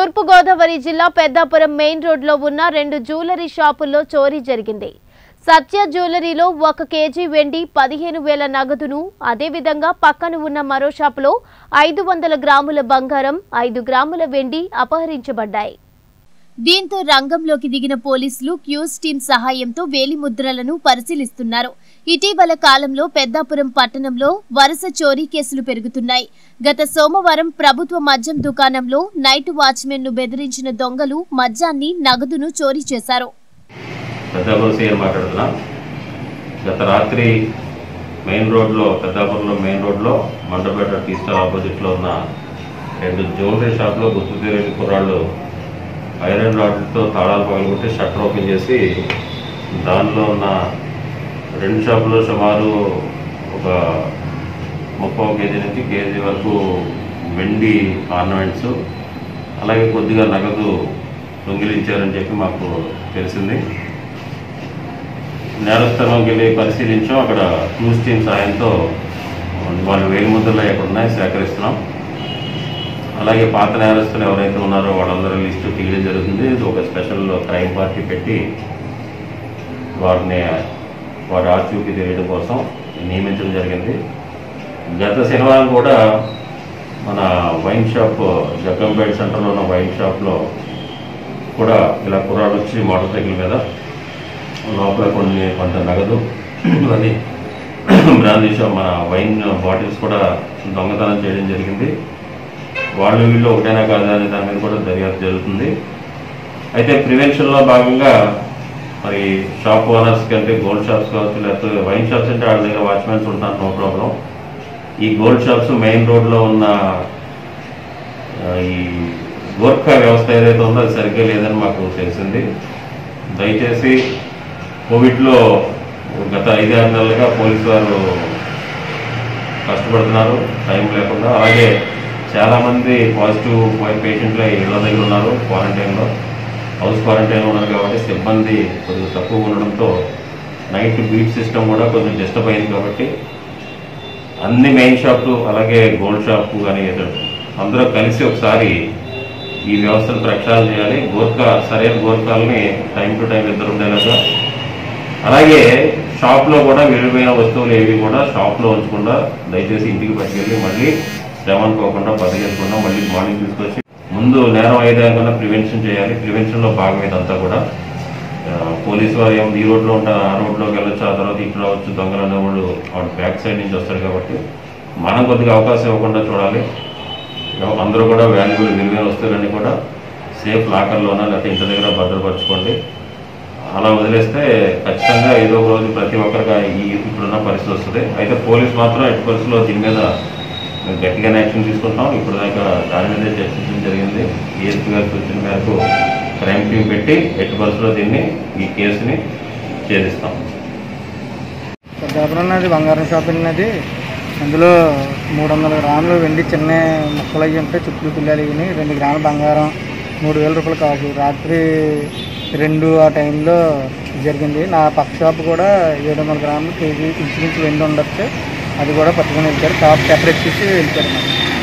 తూర్పుగోదావరి జిల్లా పెద్దాపురం మెయిన్ రోడ్లో ఉన్న రెండు జ్యువెలరీ షాపుల్లో చోరీ జరిగింది సత్య జ్యువెలరీలో ఒక కేజీ వెండి పదిహేను వేల నగదును అదేవిధంగా పక్కన ఉన్న మరో షాపులో ఐదు వందల గ్రాముల బంగారం ఐదు గ్రాముల వెండి అపహరించబడ్డాయి దీంతో రంగంలోకి దిగిన పోలీసులు క్యూస్ టీం సహాయంతో వేలిముద్రలను పరిశీలిస్తున్నారు ఇటీవల కాలంలో పెద్దాపురం పట్టణంలో వరుస చోరీ కేసులు పెరుగుతున్నాయి గత సోమవారం ప్రభుత్వ మద్యం దుకాణంలో నైట్ వాచ్మెన్ ను బెదిరించిన దొంగలు మద్యాన్ని నగదును చోరీ చేశారు పెద్దాపురం సీఎం మాట్లాడుతున్నా గత రాత్రి మెయిన్ రోడ్లో పెద్దాపురంలో మెయిన్ రోడ్లో మండపేట టీ స్టాల్ ఆపోజిట్లో ఉన్న రెండు జ్యువెలరీ షాప్లో గుర్తు తెలియని కుర్రాళ్ళు ఐరన్ రాడ్లతో తాళాలు పగలగొట్టి షట్టర్ ఓపెన్ చేసి దానిలో ఉన్న రెండు షాపులో సుమారు ఒక ముప్పై కేజీ నుంచి కేజీ వరకు వెండి ఆర్నమెంట్స్ అలాగే కొద్దిగా నగదు దొంగిలించారని చెప్పి మాకు తెలిసింది నేరస్థలంకి వెళ్ళి పరిశీలించాం అక్కడ క్లూస్ టీమ్ సాయంతో వాళ్ళు వేలి ముద్రలు ఎక్కడ ఉన్నాయి సేకరిస్తున్నాం అలాగే పాత నేరస్తులు ఎవరైతే ఉన్నారో వాళ్ళందరూ లిస్టు తీయడం జరుగుతుంది ఇది ఒక స్పెషల్ క్రైమ్ పార్టీ పెట్టి వారిని వారి ఆచూకీ తెలియడం కోసం నియమించడం జరిగింది గత శనివారం కూడా మన వైన్ షాప్ జగ్గంపేట సెంటర్లో ఉన్న వైన్ షాప్లో కూడా ఇలా కుర్రాడు వచ్చి మోటార్ సైకిల్ మీద లోపల కొన్ని కొంత నగదు ఇవన్నీ బ్రాందీ షాప్ మన వైన్ బాటిల్స్ కూడా దొంగతనం చేయడం జరిగింది వాళ్ళు వీళ్ళు ఒకటైనా కాదా అనే దాని మీద కూడా దర్యాప్తు జరుగుతుంది అయితే ప్రివెన్షన్లో భాగంగా మరి షాప్ ఓనర్స్ కంటే గోల్డ్ షాప్స్ కావచ్చు లేకపోతే వైన్ షాప్స్ అంటే వాళ్ళ దగ్గర వాచ్మెన్స్ ఉంటారు నో ప్రాబ్లం ఈ గోల్డ్ షాప్స్ మెయిన్ రోడ్లో ఉన్న ఆ, ఈ గోర్ఖా వ్యవస్థ ఏదైతే ఉందో అది సరిగ్గా లేదని మాకు తెలిసింది దయచేసి కోవిడ్లో గత ఐదారు నెలలుగా పోలీసు వారు కష్టపడుతున్నారు టైం లేకుండా అలాగే చాలామంది పాజిటివ్ పేషెంట్లు ఇళ్ళ దగ్గర ఉన్నారు క్వారంటైన్లో హౌస్ క్వారంటైన్లో ఉన్నారు కాబట్టి సిబ్బంది కొద్దిగా తక్కువ ఉండడంతో నైట్ బీట్ సిస్టమ్ కూడా కొంచెం డిస్టర్బ్ అయింది కాబట్టి అన్ని మెయిన్ షాప్లు అలాగే గోల్డ్ షాప్ కానీ అందరూ కలిసి ఒకసారి ఈ వ్యవస్థను ప్రక్షాళన చేయాలి గోర్ఖా సరైన గోర్ఖాలని టైం టు టైం ఇద్దరు ఉండేలాగా అలాగే షాప్లో కూడా విలువైన వస్తువులు ఏవి కూడా షాప్లో ఉంచకుండా దయచేసి ఇంటికి పట్టుకెళ్ళి మళ్ళీ శ్రమ అనుకోకుండా బతికేసుకుండా మళ్ళీ మార్నింగ్ తీసుకొచ్చి ముందు నేరం అయ్యేదాకా ప్రివెన్షన్ చేయాలి ప్రివెన్షన్లో భాగం ఇదంతా కూడా ఆ, పోలీసు వారు ఏమో ఈ రోడ్లో ఉంటారు ఆ రోడ్లోకి వెళ్ళొచ్చు ఆ తర్వాత ఇటు రావచ్చు దొంగలు అనేవాళ్ళు వాడు బ్యాక్ సైడ్ నుంచి వస్తారు కాబట్టి మనం కొద్దిగా అవకాశం ఇవ్వకుండా చూడాలి ఎవ- అందరూ కూడా వాల్యుబుల్ విలువైన వస్తువులన్నీ కూడా సేఫ్ లాకర్లోనా లేకపోతే ఇంటి దగ్గర భద్రపరచుకోండి అలా వదిలేస్తే ఖచ్చితంగా ఏదో ఒక రోజు ప్రతి ఒక్కరికి ఈ ఇప్పుడున్న పరిస్థితి వస్తుంది అయితే పోలీస్ మాత్రం ఎట్టి పరిస్థితుల్లో దీని మీద మేము గట్టిగానే యాక్షన్ తీసుకుంటాం ఇప్పుడు దాకా దాని మీదే చర్చించడం జరిగింది డిఎస్పీ గారి సూచన మేరకు క్రైమ్ టీం పెట్టి ఎట్టి పరిస్థితుల్లో దీన్ని ఈ కేసుని ఛేదిస్తాం పెద్దాపురం ఉన్నది బంగారం షాప్ ఉన్నది అందులో మూడు వందల గ్రాములు వెండి చిన్న ముక్కలు అయ్యి ఉంటాయి చుట్టూ పిల్లలు ఇవి రెండు గ్రాముల బంగారం మూడు వేల రూపాయలు కావచ్చు రాత్రి రెండు ఆ టైంలో జరిగింది నా పక్క షాప్ కూడా ఏడు వందల గ్రాములు కేజీ ఇంచుమించు వెండి ఉండొచ్చు అది కూడా పట్టుకొని వెళ్తారు షాప్ సెపరేట్ చేసి వెళ్తారు